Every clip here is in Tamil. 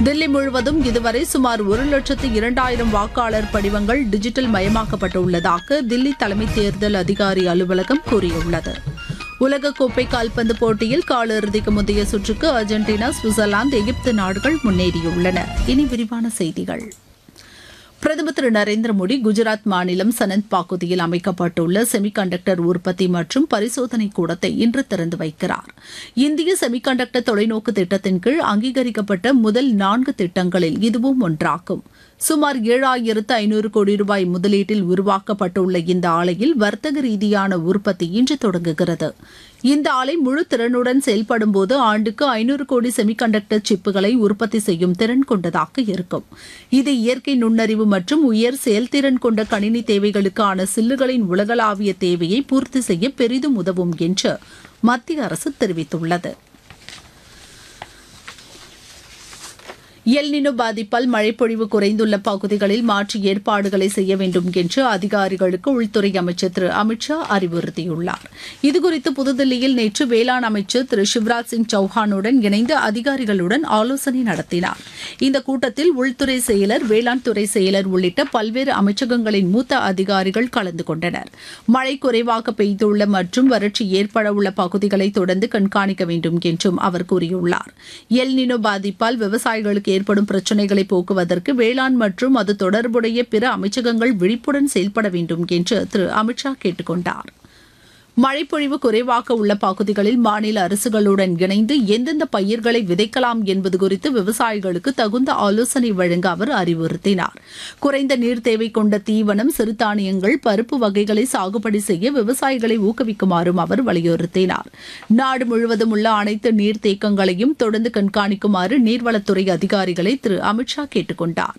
தில்லி முழுவதும் இதுவரை சுமார் ஒரு லட்சத்து இரண்டாயிரம் வாக்காளர் படிவங்கள் டிஜிட்டல் மயமாக்கப்பட்டுள்ளதாக தில்லி தலைமை தேர்தல் அதிகாரி அலுவலகம் கூறியுள்ளது உலகக்கோப்பை கால்பந்து போட்டியில் காலிறுதிக்கு முந்தைய சுற்றுக்கு அர்ஜென்டினா சுவிட்சர்லாந்து எகிப்து நாடுகள் முன்னேறியுள்ளன இனி விரிவான செய்திகள் பிரதமர் திரு நரேந்திர மோடி குஜராத் மாநிலம் சனந்த் பகுதியில் அமைக்கப்பட்டுள்ள செமிகண்டக்டர் உற்பத்தி மற்றும் பரிசோதனை கூடத்தை இன்று திறந்து வைக்கிறார் இந்திய செமிகண்டக்டர் தொலைநோக்கு திட்டத்தின் கீழ் அங்கீகரிக்கப்பட்ட முதல் நான்கு திட்டங்களில் இதுவும் ஒன்றாகும் சுமார் ஏழாயிரத்து ஐநூறு கோடி ரூபாய் முதலீட்டில் உருவாக்கப்பட்டுள்ள இந்த ஆலையில் வர்த்தக ரீதியான உற்பத்தி இன்று தொடங்குகிறது இந்த ஆலை முழு திறனுடன் செயல்படும்போது ஆண்டுக்கு ஐநூறு கோடி செமிகண்டக்டர் சிப்புகளை உற்பத்தி செய்யும் திறன் கொண்டதாக இருக்கும் இது இயற்கை நுண்ணறிவு மற்றும் உயர் செயல்திறன் கொண்ட கணினி தேவைகளுக்கான சில்லுகளின் உலகளாவிய தேவையை பூர்த்தி செய்ய பெரிதும் உதவும் என்று மத்திய அரசு தெரிவித்துள்ளது எல்னினோ பாதிப்பால் மழைப்பொழிவு குறைந்துள்ள பகுதிகளில் மாற்று ஏற்பாடுகளை செய்ய வேண்டும் என்று அதிகாரிகளுக்கு உள்துறை அமைச்சர் திரு அமித்ஷா அறிவுறுத்தியுள்ளார் இதுகுறித்து புதுதில்லியில் நேற்று வேளாண் அமைச்சர் திரு சிவராஜ் சிங் சௌஹானுடன் இணைந்து அதிகாரிகளுடன் ஆலோசனை நடத்தினார் இந்த கூட்டத்தில் உள்துறை செயலர் வேளாண் துறை செயலர் உள்ளிட்ட பல்வேறு அமைச்சகங்களின் மூத்த அதிகாரிகள் கலந்து கொண்டனர் மழை குறைவாக பெய்துள்ள மற்றும் வறட்சி ஏற்பட உள்ள பகுதிகளை தொடர்ந்து கண்காணிக்க வேண்டும் என்றும் அவர் கூறியுள்ளார் எல்னினோ பாதிப்பால் விவசாயிகளுக்கு ஏற்படும் பிரச்சினைகளை போக்குவதற்கு வேளாண் மற்றும் அது தொடர்புடைய பிற அமைச்சகங்கள் விழிப்புடன் செயல்பட வேண்டும் என்று திரு அமித்ஷா கேட்டுக் கொண்டார் மழைப்பொழிவு குறைவாக உள்ள பகுதிகளில் மாநில அரசுகளுடன் இணைந்து எந்தெந்த பயிர்களை விதைக்கலாம் என்பது குறித்து விவசாயிகளுக்கு தகுந்த ஆலோசனை வழங்க அவர் அறிவுறுத்தினார் குறைந்த நீர் தேவை கொண்ட தீவனம் சிறுதானியங்கள் பருப்பு வகைகளை சாகுபடி செய்ய விவசாயிகளை ஊக்குவிக்குமாறும் அவர் வலியுறுத்தினார் நாடு முழுவதும் உள்ள அனைத்து நீர்த்தேக்கங்களையும் தொடர்ந்து கண்காணிக்குமாறு நீர்வளத்துறை அதிகாரிகளை திரு அமித்ஷா கேட்டுக் கொண்டார்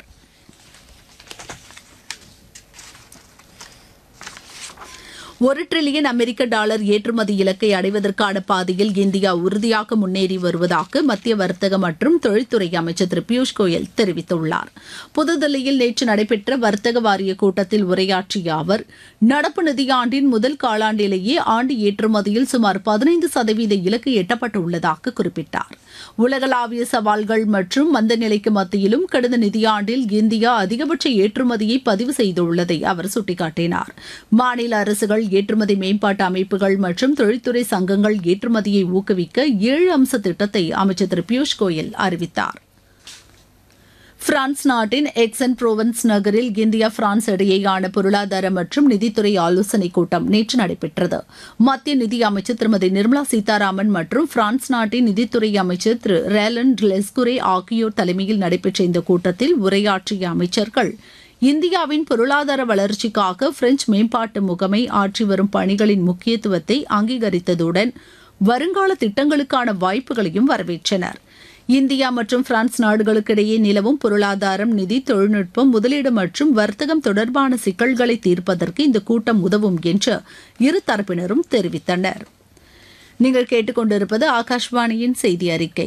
ஒரு டிரில்லியன் அமெரிக்க டாலர் ஏற்றுமதி இலக்கை அடைவதற்கான பாதையில் இந்தியா உறுதியாக முன்னேறி வருவதாக மத்திய வர்த்தக மற்றும் தொழில்துறை அமைச்சர் திரு பியூஷ் கோயல் தெரிவித்துள்ளார் புதுதில்லியில் நேற்று நடைபெற்ற வர்த்தக வாரிய கூட்டத்தில் உரையாற்றிய அவர் நடப்பு நிதியாண்டின் முதல் காலாண்டிலேயே ஆண்டு ஏற்றுமதியில் சுமார் பதினைந்து சதவீத இலக்கு எட்டப்பட்டுள்ளதாக குறிப்பிட்டார் உலகளாவிய சவால்கள் மற்றும் மந்த நிலைக்கு மத்தியிலும் கடந்த நிதியாண்டில் இந்தியா அதிகபட்ச ஏற்றுமதியை பதிவு செய்துள்ளதை அவர் சுட்டிக்காட்டினார் மாநில அரசுகள் ஏற்றுமதி மேம்பாட்டு அமைப்புகள் மற்றும் தொழில்துறை சங்கங்கள் ஏற்றுமதியை ஊக்குவிக்க ஏழு அம்ச திட்டத்தை அமைச்சர் திரு பியூஷ் கோயல் அறிவித்தார் பிரான்ஸ் நாட்டின் எக்ஸன் புரோவன்ஸ் நகரில் இந்தியா பிரான்ஸ் இடையேயான பொருளாதார மற்றும் நிதித்துறை ஆலோசனைக் கூட்டம் நேற்று நடைபெற்றது மத்திய நிதி அமைச்சர் திருமதி நிர்மலா சீதாராமன் மற்றும் பிரான்ஸ் நாட்டின் நிதித்துறை அமைச்சர் திரு ரேலன் லெஸ்குரே ஆகியோர் தலைமையில் நடைபெற்ற இந்த கூட்டத்தில் உரையாற்றிய அமைச்சர்கள் இந்தியாவின் பொருளாதார வளர்ச்சிக்காக பிரெஞ்சு மேம்பாட்டு முகமை ஆற்றி வரும் பணிகளின் முக்கியத்துவத்தை அங்கீகரித்ததுடன் வருங்கால திட்டங்களுக்கான வாய்ப்புகளையும் வரவேற்றனர் இந்தியா மற்றும் பிரான்ஸ் நாடுகளுக்கிடையே நிலவும் பொருளாதாரம் நிதி தொழில்நுட்பம் முதலீடு மற்றும் வர்த்தகம் தொடர்பான சிக்கல்களை தீர்ப்பதற்கு இந்த கூட்டம் உதவும் என்று இரு தரப்பினரும் தெரிவித்தனர் நீங்கள் கேட்டுக்கொண்டிருப்பது ஆகாஷ்வாணியின் செய்தி அறிக்கை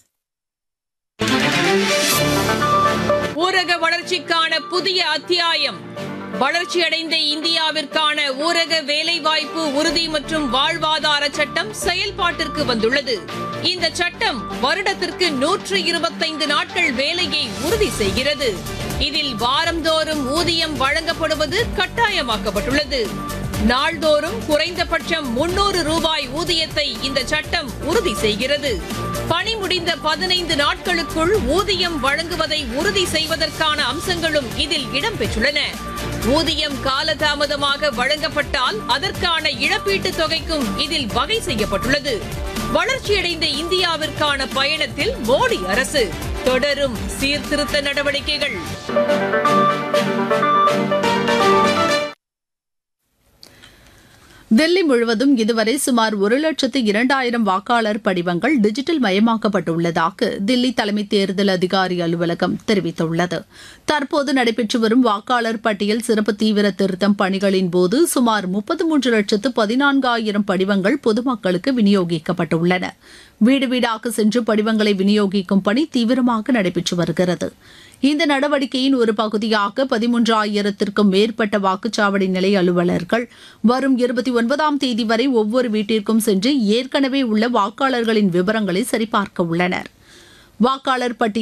ஊரக வளர்ச்சிக்கான புதிய அத்தியாயம் வளர்ச்சியடைந்த இந்தியாவிற்கான ஊரக வேலைவாய்ப்பு உறுதி மற்றும் வாழ்வாதார சட்டம் செயல்பாட்டிற்கு வந்துள்ளது இந்த சட்டம் வருடத்திற்கு நூற்று இருபத்தைந்து நாட்கள் வேலையை உறுதி செய்கிறது இதில் வாரந்தோறும் ஊதியம் வழங்கப்படுவது கட்டாயமாக்கப்பட்டுள்ளது நாள்தோறும் குறைந்தபட்சம் முன்னூறு ரூபாய் ஊதியத்தை இந்த சட்டம் உறுதி செய்கிறது பணி முடிந்த பதினைந்து நாட்களுக்குள் ஊதியம் வழங்குவதை உறுதி செய்வதற்கான அம்சங்களும் இதில் இடம்பெற்றுள்ளன ஊதியம் காலதாமதமாக வழங்கப்பட்டால் அதற்கான இழப்பீட்டுத் தொகைக்கும் இதில் வகை செய்யப்பட்டுள்ளது வளர்ச்சியடைந்த இந்தியாவிற்கான பயணத்தில் மோடி அரசு தொடரும் சீர்திருத்த நடவடிக்கைகள் தில்லி முழுவதும் இதுவரை சுமார் ஒரு லட்சத்து இரண்டாயிரம் வாக்காளர் படிவங்கள் டிஜிட்டல் மயமாக்கப்பட்டுள்ளதாக தில்லி தலைமை தேர்தல் அதிகாரி அலுவலகம் தெரிவித்துள்ளது தற்போது நடைபெற்று வரும் வாக்காளர் பட்டியல் சிறப்பு தீவிர திருத்தம் பணிகளின் போது சுமார் முப்பத்து மூன்று லட்சத்து பதினான்காயிரம் படிவங்கள் பொதுமக்களுக்கு விநியோகிக்கப்பட்டுள்ளன வீடு வீடாக சென்று படிவங்களை விநியோகிக்கும் பணி தீவிரமாக நடைபெற்று வருகிறது இந்த நடவடிக்கையின் ஒரு பகுதியாக பதிமூன்றாயிரத்திற்கும் மேற்பட்ட வாக்குச்சாவடி நிலைய அலுவலர்கள் வரும் இருபத்தி ஒன்பதாம் தேதி வரை ஒவ்வொரு வீட்டிற்கும் சென்று ஏற்கனவே உள்ள வாக்காளர்களின் விவரங்களை சரிபார்க்க உள்ளனர் வாக்காளர் பட்டியல்